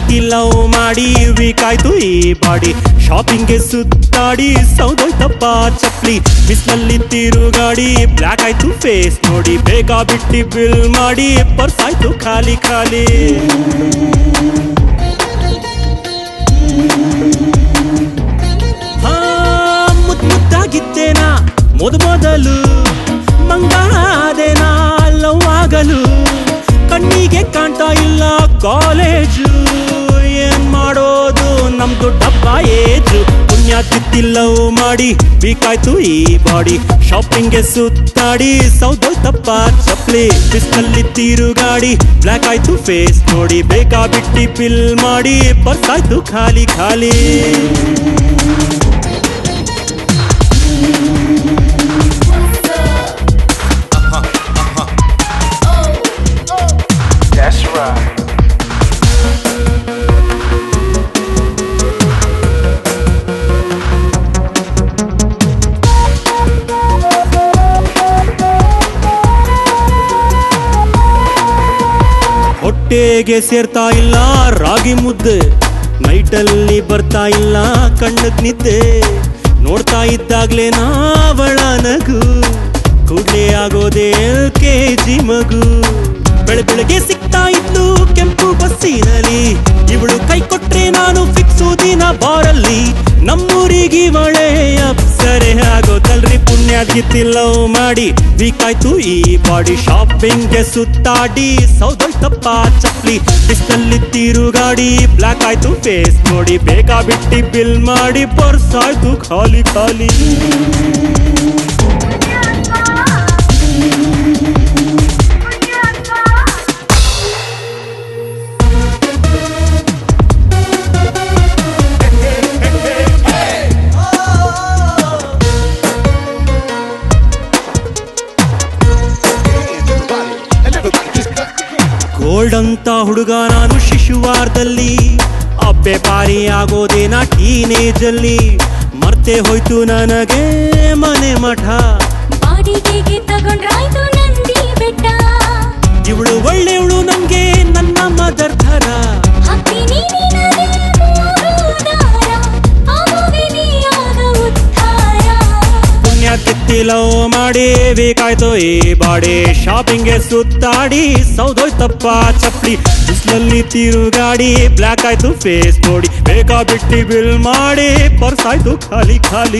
ಕಿತ್ತಿ ಲವ್ ಮಾಡಿ ವೀಕ್ ಆಯ್ತು ಈ ಬಾಡಿ ಶಾಪಿಂಗ್ಗೆ ಸುತ್ತಾಡಿ ಸೌದೋಯ್ತಪ್ಪ ಚಪ್ಲಿ ಬಿಸ್ಲಲ್ಲಿ ತಿರುಗಾಡಿ ಬ್ಲ್ಯಾಕ್ ಆಯ್ತು ಫೇಸ್ ನೋಡಿ ಬೇಗ ಬಿಟ್ಟಿ ಬಿಲ್ ಮಾಡಿ ಪರ್ಸ್ ಆಯ್ತು ಖಾಲಿ ಖಾಲಿ ಹಾ, ಮುದ್ ಮುದ್ದಾಗಿದ್ದೇನಾ ಮೊದ ಮೊದಲು ಮಂಗಾದೇನಾ ಲವ್ ಆಗಲು ಕಣ್ಣಿಗೆ ಕಾಣ್ತಾ ಇಲ್ಲ ಕಾಲೇಜು ಏನ್ ಮಾಡೋದು ನಮ್ದು ಡಬ್ಬ ಏಜು ಪುಣ್ಯ ಕಿತ್ತಿ ಲವ್ ಮಾಡಿ ಬೇಕಾಯ್ತು ಈ ಬಾಡಿ ಶಾಪಿಂಗ್ಗೆ ಸುತ್ತಾಡಿ ಸೌದೋಯ್ತಪ್ಪ ಚಪ್ಲಿ ಬಿಸ್ನಲ್ಲಿ ತಿರುಗಾಡಿ ಬ್ಲ್ಯಾಕ್ ಆಯ್ತು ಫೇಸ್ ನೋಡಿ ಬೇಕಾ ಬಿಟ್ಟಿ ಬಿಲ್ ಮಾಡಿ ಪರ್ಸ್ ಆಯ್ತು ಖಾಲಿ ಖಾಲಿ That's right. ಹೊಟ್ಟೆಗೆ ಸೇರ್ತಾ ಇಲ್ಲ ರಾಗಿ ಮುದ್ದೆ ನೈಟಲ್ಲಿ ಬರ್ತಾ ಇಲ್ಲ ಕಣ್ಣಗ್ ನಿದ್ದೆ ನೋಡ್ತಾ ಇದ್ದಾಗ್ಲೇ ನಾವಳ ನಗು ಕೂಡ್ಲೆ ಆಗೋದೇ ಕೆ ಜಿ ಮಗು ಬೆಳ ಬೆಳಗ್ಗೆ ಸಿಗ್ತಾ ಇದ್ಲು ಕೆಂಪು ಬಸ್ಸಿನಲ್ಲಿ ಇವಳು ಕೈ ಕೊಟ್ರೆ ನಾನು ಫಿಕ್ಸು ದಿನ ಬಾರಲ್ಲಿ ನಮ್ಮೂರಿಗೆ ಮಳೆ ಅಪ್ಸರೆ ಆಗೋದಲ್ರಿ ಪುಣ್ಯ ಲವ್ ಮಾಡಿ ವೀಕಾಯ್ತು ಈ ಬಾಡಿ ಶಾಪಿಂಗ್ಗೆ ಸುತ್ತಾಡಿ ಸೌದೋಯ್ತಪ್ಪ ಚಪ್ಲಿ ಬಿಸ್ನಲ್ಲಿ ತಿರುಗಾಡಿ ಬ್ಲ್ಯಾಕ್ ಆಯ್ತು ಫೇಸ್ ನೋಡಿ ಬೇಗ ಬಿಟ್ಟಿ ಬಿಲ್ ಮಾಡಿ ಪರ್ಸ್ ಆಯ್ತು ಖಾಲಿ ಖಾಲಿ ಗೋಲ್ಡ್ ಅಂತ ಹುಡುಗ ನಾನು ಶಿಶುವಾರದಲ್ಲಿ ಅಬ್ಬೆ ಪಾರಿ ಆಗೋದೇನ ಟೀನೇಜ್ ಅಲ್ಲಿ ಮರ್ತೆ ಹೋಯ್ತು ನನಗೆ ಮನೆ ಮಠ ಬಾಡಿಗೆಗೆ ತಗೊಂಡ್ರಾಯ್ತು ನಂದಿ ಬೆಟ್ಟ ಇವಳು ಒಳ್ಳೆಯವಳು ನಂಗೆ ನನ್ನ ಮದರ್ ಥರ ಹಾಕ್ತೀನಿ ನಿನಗೆ ಮೂರು ದಾರ ಆಗುವೆ ನೀಯಾಗ ಉದ್ಧಾರ ಪುಣ್ಯ ಕಿತ್ತಿ ಲವ್ ಮಾಡಿ ಬೇಕಾಯ್ತು ಈ ಬಾಡಿ ಶಾಪಿಂಗ್ಗೆ ಸುತ್ತಾಡಿ ಸೌದೋಯ್ತಪ್ಪ ಚಪ್ಲಿ ಬಿಸ್ಲಲ್ಲಿ ತಿರುಗಾಡಿ ಬ್ಲ್ಯಾಕ್ ಆಯ್ತು ಫೇಸ್ ನೋಡಿ ಬೇಕಾ ಬಿಟ್ಟಿ ಬಿಲ್ ಮಾಡಿ ಪರ್ಸ್ ಆಯ್ತು ಖಾಲಿ ಖಾಲಿ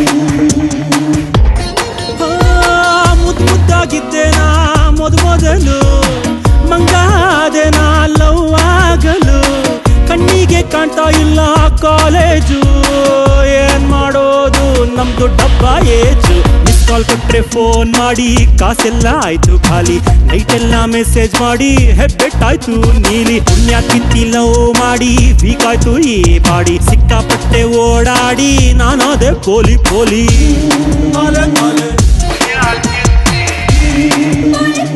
ಆ, ಮುದ್ ಮುದ್ದಾಗಿದ್ದೇನಾ ಮೊದ ಮೊದಲು ಮಂಗಾದೇನಾ ಲವ್ ಆಗಲು ಕಣ್ಣಿಗೆ ಕಾಣ್ತಾ ಇಲ್ಲ ಕಾಲೇಜು ಏನ್ ಮಾಡೋದು ನಮ್ದು ಡಬ್ಬ ಏಜು ಮಿಸ್ ಕಾಲ್ ಕೊಟ್ರೆ ಫೋನ್ ಮಾಡಿ ಕಾಸೆಲ್ಲ ಆಯ್ತು ಖಾಲಿ ನೈಟ್ ಎಲ್ಲ ಮೆಸೇಜ್ ಮಾಡಿ ಹೆಬ್ಬೆಟ್ಟಾಯ್ತು ನೀಲಿ ಪುಣ್ಯ ಕಿತ್ತಿ ಲವ್ ಮಾಡಿ ವೀಕ್ ಆಯ್ತು ಈ ಬಾಡಿ ಸಿಕ್ಕಾಪಟ್ಟೆ ಓಡಾಡಿ ನಾನಾದೆ ಪೋಲಿ ಪೋಲಿ ಕಾಲೆ ಕಾಲೆ ಬಾಳೆ